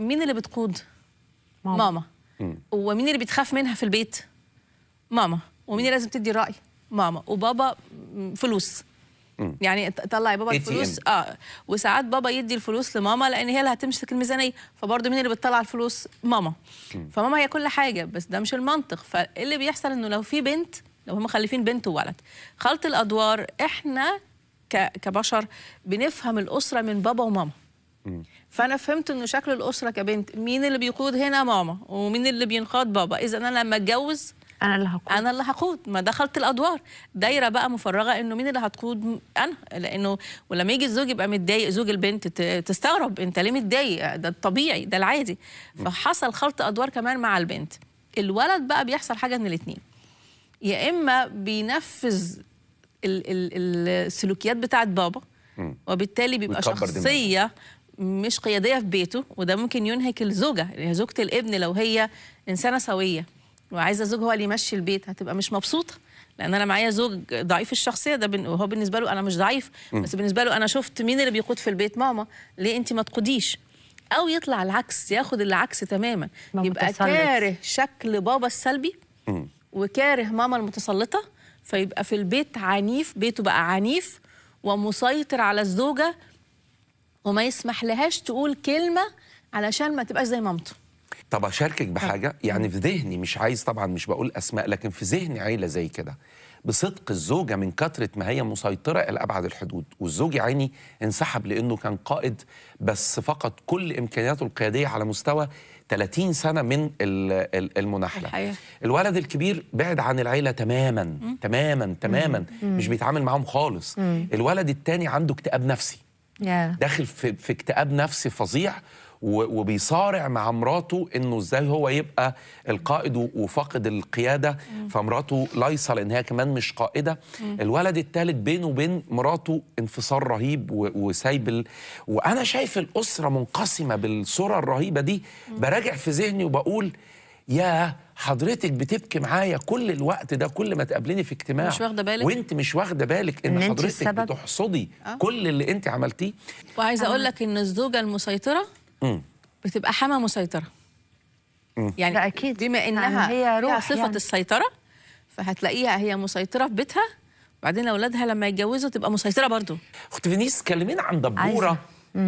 مين اللي بتقود ماما. ماما ومين اللي بتخاف منها في البيت ماما ومين اللي لازم تدي راي ماما وبابا م- فلوس يعني ط- طلعي بابا ATM. الفلوس اه وساعات بابا يدي الفلوس لماما لان هي اللي هتمسك الميزانيه فبرضه مين اللي بتطلع الفلوس ماما فماما هي كل حاجه بس ده مش المنطق فاللي بيحصل انه لو في بنت لو هم مخلفين بنت وولد خلط الادوار احنا ك- كبشر بنفهم الاسره من بابا وماما فانا فهمت انه شكل الاسره كبنت مين اللي بيقود هنا ماما ومين اللي بينقاد بابا اذا انا لما اتجوز انا اللي هقول انا اللي هقود ما دخلت الادوار دايره بقى مفرغه انه مين اللي هتقود انا لانه ولما يجي الزوج يبقى متضايق زوج البنت ت- تستغرب انت ليه متضايق ده الطبيعي ده العادي فحصل خلط ادوار كمان مع البنت الولد بقى بيحصل حاجه من الاثنين يا اما بينفذ ال- ال- السلوكيات بتاعت بابا وبالتالي بيبقى ويكبر دماغه. شخصيه مش قياديه في بيته وده ممكن ينهك الزوجه يعني زوجه الابن لو هي انسانه سويه وعايزه زوج هو اللي يمشي البيت هتبقى مش مبسوطه لان انا معايا زوج ضعيف الشخصيه ده بن... وهو بالنسبه له انا مش ضعيف بس بالنسبه له انا شفت مين اللي بيقود في البيت ماما ليه انت ما تقوديش او يطلع العكس ياخد العكس تماما ما يبقى متسلط. كاره شكل بابا السلبي وكاره ماما المتسلطه فيبقى في البيت عنيف بيته بقى عنيف ومسيطر على الزوجه وما يسمح لهاش تقول كلمه علشان ما تبقاش زي مامته طب اشاركك بحاجه يعني في ذهني مش عايز طبعا مش بقول اسماء لكن في ذهني عيله زي كده بصدق الزوجه من كثره ما هي مسيطره الى ابعد الحدود والزوج يا عيني انسحب لانه كان قائد بس فقد كل امكانياته القياديه على مستوى 30 سنه من ال- ال- المناحله الحقيقة. الولد الكبير بعد عن العيله تماما تماما تماما مش بيتعامل معاهم خالص الولد الثاني عنده اكتئاب نفسي يا داخل في, في اكتئاب نفسي فظيع و- وبيصارع مع مراته انه ازاي هو يبقى القائد و- وفاقد القياده فمراته لايصه لان هي كمان مش قائده الولد الثالث بينه وبين مراته انفصال رهيب و- وسايب ال... وانا شايف الاسره منقسمه بالصوره الرهيبه دي براجع في ذهني وبقول يا حضرتك بتبكي معايا كل الوقت ده كل ما تقابليني في اجتماع مش واخدة بالك؟ وانت مش واخده بالك ان, إن أنت حضرتك السبب؟ بتحصدي كل اللي انت عملتيه وعايزه اقول لك ان الزوجه المسيطره مم. بتبقى حما مسيطره يعني ده أكيد. بما انها يعني هي روح فيها صفه يعني. السيطره فهتلاقيها هي مسيطره في بيتها بعدين اولادها لما يتجوزوا تبقى مسيطره برضو اخت فينيس كلمينا عن دبوره عايزة.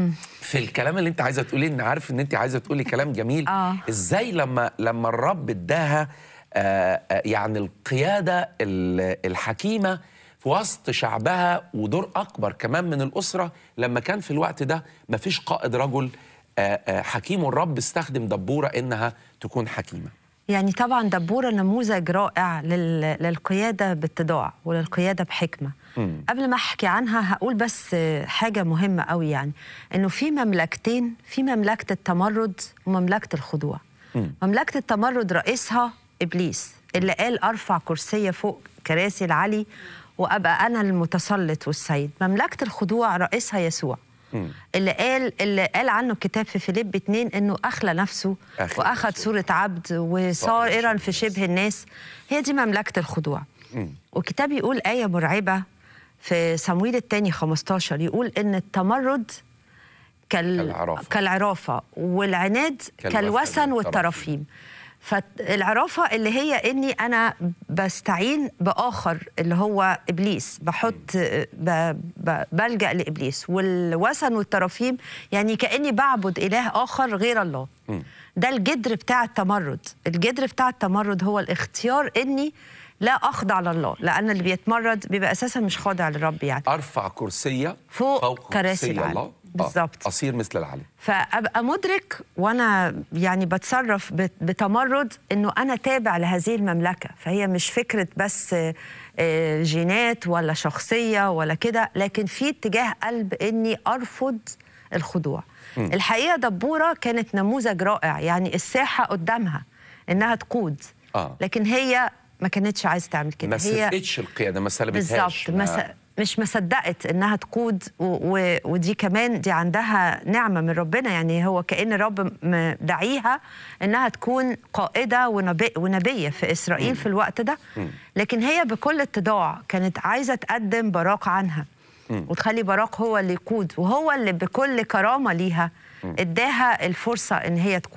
في الكلام اللي انت عايزه تقوليه ان عارف ان انت عايزه تقولي كلام جميل آه. ازاي لما لما الرب اداها آه، آه، يعني القياده ال- الحكيمه في وسط شعبها ودور اكبر كمان من الاسره لما كان في الوقت ده مفيش قائد رجل آه، آه، حكيم والرب استخدم دبوره انها تكون حكيمه يعني طبعا دبورة نموذج رائع لل... للقيادة باتضاع وللقيادة بحكمة مم. قبل ما أحكي عنها هقول بس حاجة مهمة قوي يعني إنه في مملكتين في مملكة التمرد ومملكة الخضوع مم. مملكة التمرد رئيسها إبليس اللي قال أرفع كرسية فوق كراسي العلي وأبقى أنا المتسلط والسيد مملكة الخضوع رئيسها يسوع مم. اللي قال اللي قال عنه الكتاب في فيليب 2 انه اخلى نفسه أخلى واخذ نفسه. صوره عبد وصائرا في شبه الناس هي دي مملكه الخضوع مم. وكتاب يقول ايه مرعبه في صمويل الثاني 15 يقول ان التمرد كال... كالعرافة. كالعرافه والعناد كالوثن كالوثن والترفيم. والترافيم فالعرافه اللي هي اني انا بستعين باخر اللي هو ابليس بحط ب... ب... بلجا لابليس والوثن والترافيم يعني كاني بعبد اله اخر غير الله مم. ده الجدر بتاع التمرد الجدر بتاع التمرد هو الاختيار اني لا اخضع لله لان اللي بيتمرد بيبقى اساسا مش خاضع للرب يعني ارفع كرسيه فوق كراسي كرسي العلي. الله آه، بالظبط. اصير مثل العلي فابقى مدرك وانا يعني بتصرف بت- بتمرد انه انا تابع لهذه المملكه فهي مش فكره بس آه، آه، جينات ولا شخصيه ولا كده لكن في اتجاه قلب اني ارفض الخضوع الحقيقه دبوره كانت نموذج رائع يعني الساحه قدامها انها تقود آه. لكن هي ما كانتش عايزه تعمل كده ما هي صدقتش القياده ما سلبتهاش بالظبط مس... مش مصدقت انها تقود و... و... ودي كمان دي عندها نعمه من ربنا يعني هو كان الرب م- دعيها انها تكون قائده ونبي... ونبيه في اسرائيل في الوقت ده لكن هي بكل اتضاع كانت عايزه تقدم براق عنها وتخلي براق هو اللي يقود وهو اللي بكل كرامه ليها اداها الفرصه ان هي تكون